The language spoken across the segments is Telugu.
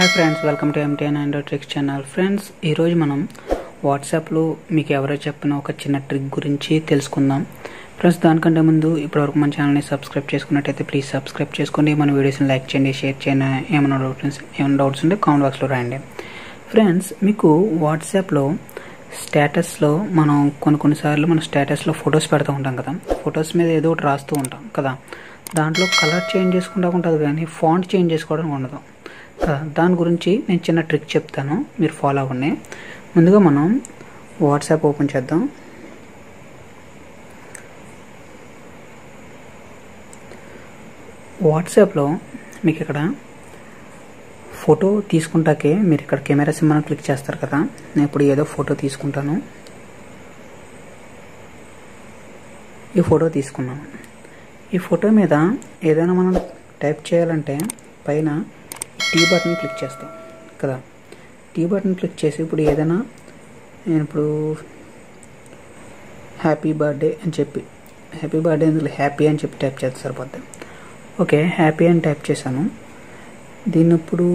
hi friends welcome to MTN and tricks channel friends ఈరోజు మనం వాట్సాప్లో మీకు ఎవరో చెప్పిన ఒక చిన్న ట్రిక్ గురించి తెలుసుకుందాం ఫ్రెండ్స్ దానికంటే ముందు ఇప్పటివరకు మన ఛానల్ని సబ్స్క్రైబ్ చేసుకున్నట్టయితే ప్లీజ్ సబ్స్క్రైబ్ చేసుకోండి మన వీడియోస్ని లైక్ చేయండి షేర్ చేయండి ఏమైనా డౌట్స్ ఏమైనా డౌట్స్ ఉంటే కామెంట్ బాక్స్లో రాయండి ఫ్రెండ్స్ మీకు వాట్సాప్లో స్టేటస్లో మనం కొన్ని కొన్నిసార్లు మన స్టేటస్లో ఫొటోస్ పెడుతూ ఉంటాం కదా ఫొటోస్ మీద ఏదో ఒకటి రాస్తూ ఉంటాం కదా దాంట్లో కలర్ చేంజ్ చేసుకుంటా ఉంటుంది కానీ ఫాంట్ చేంజ్ చేసుకోవడం ఉండదు కదా దాని గురించి నేను చిన్న ట్రిక్ చెప్తాను మీరు ఫాలో అవ్వండి ముందుగా మనం వాట్సాప్ ఓపెన్ చేద్దాం వాట్సాప్లో మీకు ఇక్కడ ఫోటో తీసుకుంటాకే మీరు ఇక్కడ కెమెరా సింబల్ క్లిక్ చేస్తారు కదా నేను ఇప్పుడు ఏదో ఫోటో తీసుకుంటాను ఈ ఫోటో తీసుకున్నాను ఈ ఫోటో మీద ఏదైనా మనం టైప్ చేయాలంటే పైన టీ బటన్ క్లిక్ చేస్తాం కదా టీ బటన్ క్లిక్ చేసి ఇప్పుడు ఏదైనా నేను ఇప్పుడు హ్యాపీ బర్త్డే అని చెప్పి హ్యాపీ బర్త్డే ఎందుకు హ్యాపీ అని చెప్పి టైప్ చేస్తే సరిపోద్ది ఓకే హ్యాపీ అని టైప్ చేశాను దీన్ని ఇప్పుడు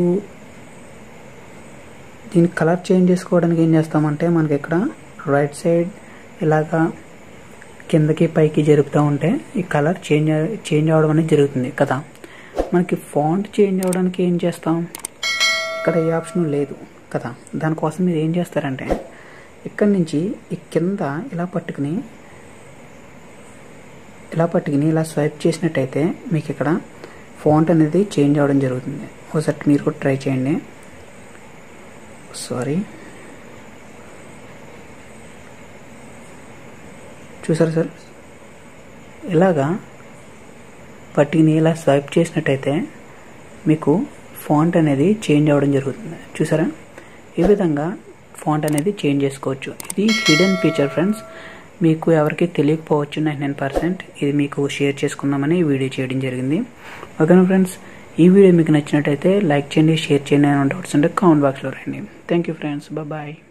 దీని కలర్ చేంజ్ చేసుకోవడానికి ఏం చేస్తామంటే మనకి ఇక్కడ రైట్ సైడ్ ఇలాగా కిందకి పైకి జరుపుతూ ఉంటే ఈ కలర్ చేంజ్ చేంజ్ అవ్వడం అనేది జరుగుతుంది కదా మనకి ఫాంట్ చేంజ్ అవ్వడానికి ఏం చేస్తాం ఇక్కడ ఏ ఆప్షన్ లేదు కదా దానికోసం మీరు ఏం చేస్తారంటే ఇక్కడి నుంచి ఈ కింద ఇలా పట్టుకుని ఇలా పట్టుకుని ఇలా స్వైప్ చేసినట్టయితే మీకు ఇక్కడ ఫాంట్ అనేది చేంజ్ అవ్వడం జరుగుతుంది ఒకసారి మీరు కూడా ట్రై చేయండి సారీ చూసారు సార్ ఇలాగా పట్టిని ఇలా స్వైప్ చేసినట్టయితే మీకు ఫాంట్ అనేది చేంజ్ అవ్వడం జరుగుతుంది చూసారా ఈ విధంగా ఫాంట్ అనేది చేంజ్ చేసుకోవచ్చు ఇది హిడెన్ ఫీచర్ ఫ్రెండ్స్ మీకు ఎవరికి తెలియకపోవచ్చు నైన్ నైన్ పర్సెంట్ ఇది మీకు షేర్ చేసుకుందామని ఈ వీడియో చేయడం జరిగింది ఓకేనా ఫ్రెండ్స్ ఈ వీడియో మీకు నచ్చినట్టయితే లైక్ చేయండి షేర్ చేయండి అని డౌట్స్ ఉంటే కామెంట్ బాక్స్లో రండి థ్యాంక్ యూ ఫ్రెండ్స్ బాయ్